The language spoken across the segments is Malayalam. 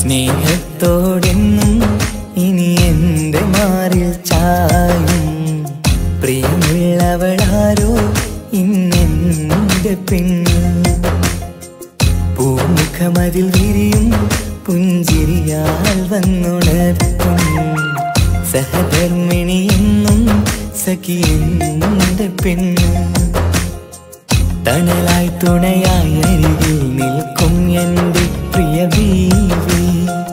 സ്നേഹത്തോടെന്നും ഇനി എന്റെ മാറിൽ ചായും പ്രിയമുള്ളവളാരോ ഇന്നെന്റെ പെണ്ണ് പൂമുഖമതിൽ വിരിയും പുഞ്ചിരിയാൽ വന്നുണർത്തും സഹധർമ്മിണിയെന്നും സഖിയെന്റെ പെണ്ണ് തണലായി തുണയായി അരികിൽ നിൽക്കും എന്റെ പ്രിയ ബീവി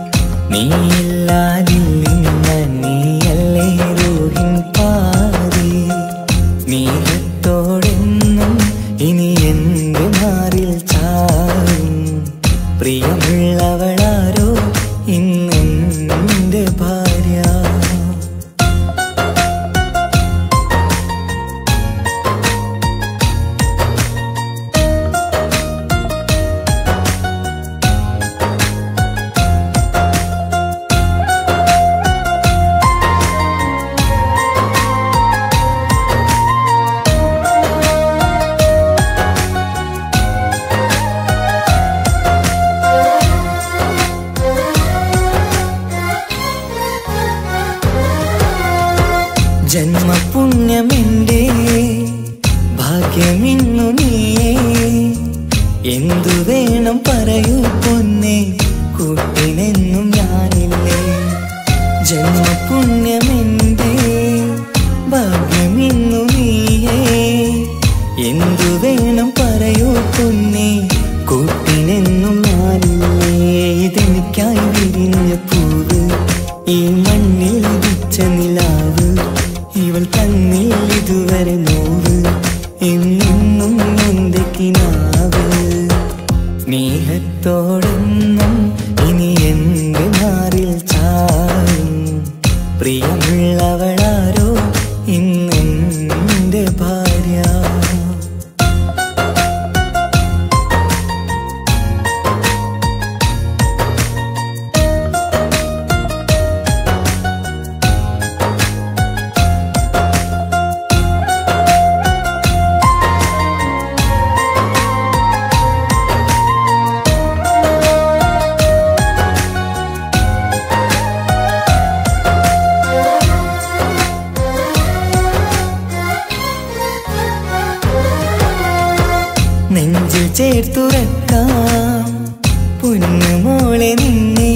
നീയില്ലാതില്ല നീയല്ലേ റൂഹിൻ പാതി സ്നേഹത്തോടെന്നും ഇനി എന്റെ മാറിൽ ചാരും പ്രിയമുള്ളവളാരോ ഇന്നെന്റെ ഭാര്യ ജന്മപുണ്യമെന്റെ ഭാഗ്യമിന്നു നീയേ എന്തു വേണം പറയൂ പൊന്നെ കൂട്ടിനെന്നും ഞാനില്ലേ ജന്മപുണ്യമെന്റെ ഭാഗ്യമിന്നു നീയേ എന്തു വേണം പറയൂ പൊന്നെ കൂട്ടിനെന്നും ഞാനില്ലേ ഇതെനിക്കായി വിരിഞ്ഞ പൂവ് ഈ മണ്ണിൽ വിച്ച നിലാവ് ഇവൾ തന്നിൽ ഇതുവരെ നോവ് എന്നും എന്റെ കിനാവ് സ്നേഹത്തോടെന്നും ഇനി എന്റെ മാറിൽ ചായും പ്രിയമുള്ളവളാരോ ഇന്നെന്റെ ഭാര്യ നെഞ്ചിൽ ചേർത്തുറക്കാം പൊന്നുമോളെ നിന്നെ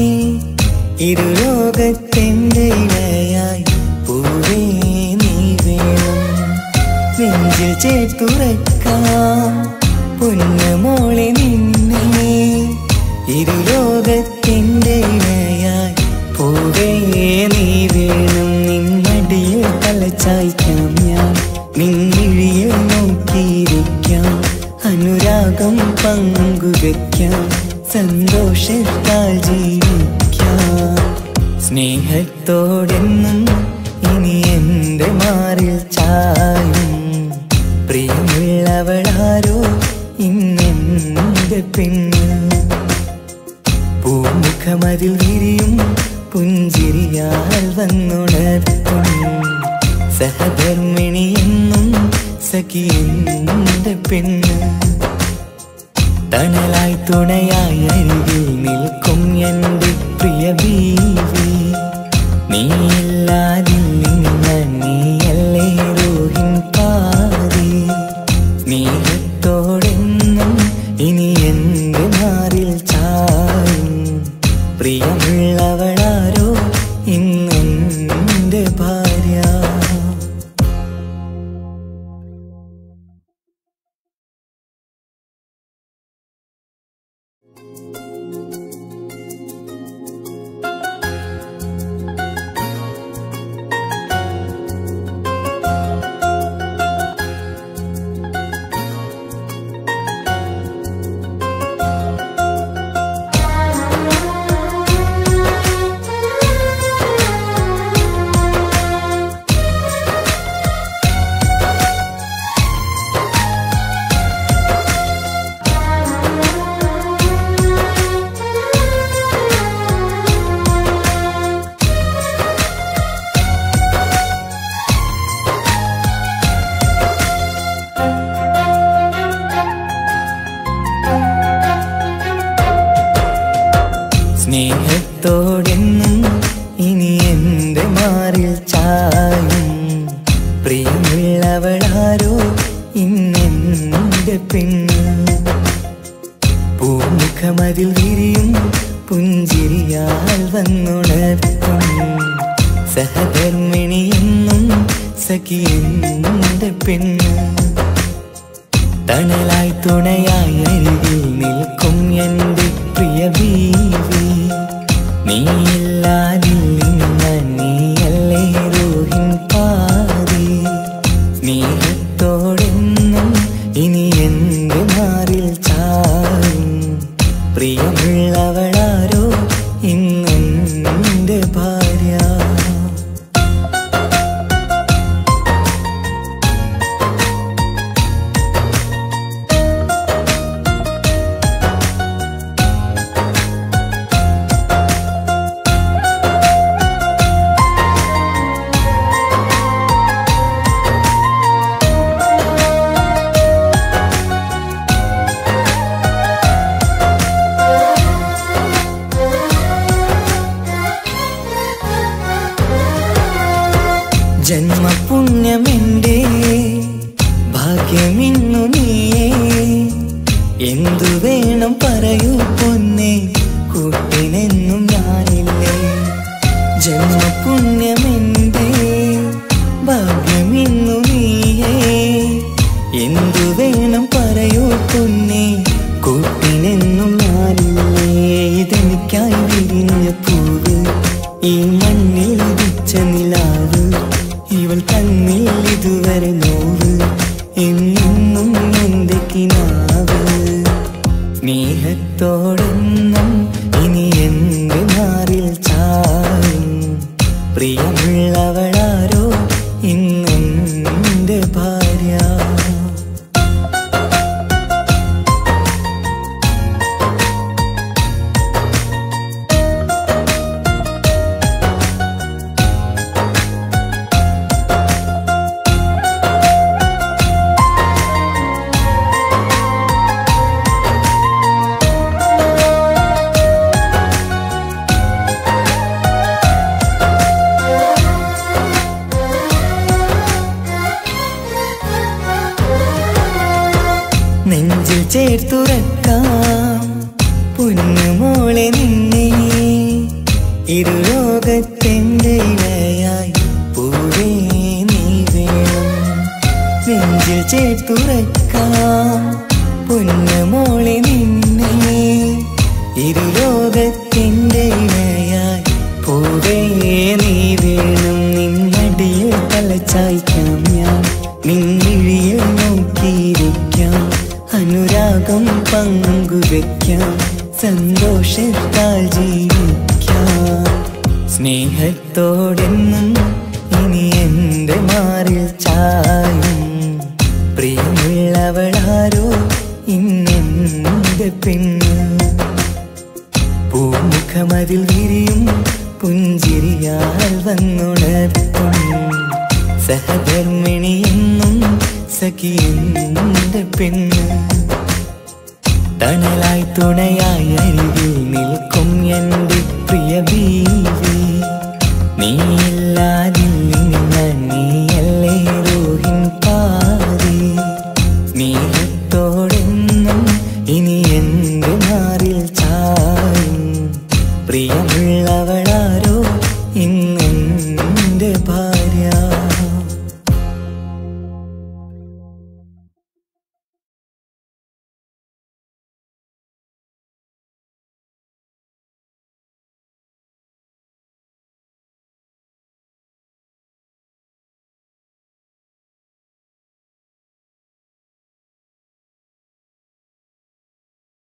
ഇരുലോകത്തെന്റെ ഇണയായി പൂവേ നീ വേണം നെഞ്ചിൽ ചേർത്തുറക്കാം പൊന്നുമോളെ നിന്നെ ഇരുലോകത്തെന്റെ ഇണയായി പൂവേ നീ വേണം നിന്നടിയിൽ തലച്ചായ്ക്കാം ഞാൻ നിന്നിഴിയിൽ നോക്കിയിരിക്കാം അനുരാഗം പങ്കുവെക്കാം സന്തോഷത്താൽ ജീവിക്കാം സ്നേഹത്തോടെന്നും ഇനി എന്റെ മാറിൽ ചായും പ്രിയമുള്ളവളാരോ ഇന്നെന്റെ പെണ്ണ് പൂമുഖമതിൽ വിരിയും പുഞ്ചിരിയാൽ വന്നുണർത്തും സഹധർമ്മിണിയെന്നും സഖിയെന്റെ പെണ്ണ് തണലായി തുണയായി അരികിൽ നിൽക്കും എന്റെ പ്രിയ ബീവി നീയില്ലാതില്ല നീയല്ലേ റൂഹിൻ പാതി സ്നേഹത്തോടെന്നും ഇനി എന്റെ മാറിൽ ചായും പ്രിയമുള്ളവളാരോ ഇന്നെന്റെ ഭാര്യ ും സ്നേഹത്തോടെന്നും ഇനി എന്റെ മാറിൽ ചായും പ്രിയമുള്ളവളാരോ ഇന്നെന്റെ പെണ്ണ് പൂമുഖമതിൽ വിരിയും പുഞ്ചിരിയാൽ വന്നുണർത്തും സഹധർമ്മിണി എന്നും സഖിയെന്റെ പെണ്ണ് തണലായി തുണയായി അരികിൽ നിൽക്കും എൻ്റെ പ്രിയ ബീവി നീയില്ലാതില്ല നീയല്ലേ റോഹിൻ പാതി സ്നേഹത്തോടെന്നും ഇനി എൻ്റെ മാറിൽ ചാരും പ്രിയമുള്ളവളാരോ ഇന്നെൻ്റെ ഭാര്യ ജന്മപുണ്യമെന്റെ ഭാഗ്യമിന്നു നീയേ എന്തു വേണം പറയൂ പൊന്നെ കൂട്ടിനെന്നും ഞാനില്ലേ ജന്മപുണ്യമെന്റെ ഭാഗ്യമിന്നു നീയേ എന്തു വേണം പറയൂ പൊന്നെ കൂട്ടിനെന്നും ഞാനില്ലേ ഇതെനിക്കായി വിരിഞ്ഞ പൂവ് ഈ മണ്ണിൽ ഉദിച്ച നിലാവ് ഇവൾ കണ്ണിൽ ഇതുവരെ നോവ് എന്നും എന്റെ കിനാവ് സ്നേഹത്തോടെന്നും ഇനി എന്റെ മാറിൽ ചായും പ്രിയമുള്ളവളാരോ ഇന്നെന്റെ ഭാര്യ നെഞ്ചിൽ ചേർത്തുറക്കാം പൊന്നുമോളെ നിന്നെ ഇരുലോകത്തെന്റെ ഇണയായി പൂവേ നീ വേണം നെഞ്ചിൽ ചേർത്തുറക്കാം പൊന്നുമോളെ നിന്നെ ഇരുലോകത്തെന്റെ ഇണയായി പൂവേ നീ വേണം നിന്നടിയിൽ തലച്ചായ്ക്കാം ഞാൻ നിന്നിഴിയിൽ നോക്കിയിരിക്കാം അനുരാഗം പങ്കുവെക്കാം സന്തോഷത്താൽ ജീവിക്കാം സ്നേഹത്തോടെന്നും ഇനി എന്റെ മാറിൽ ചായും പ്രിയമുള്ളവളാരോ ഇന്നെന്റെ പെണ്ണ് പൂമുഖമതിൽ വിരിയും പുഞ്ചിരിയാൽ വന്നുണർത്തും സഹധർമ്മിണി എന്നും സഖിയെന്റെ പെണ്ണ് തണലായി തുണയായി അരികിൽ നിൽക്കും എൻ്റെ പ്രിയ ബീവി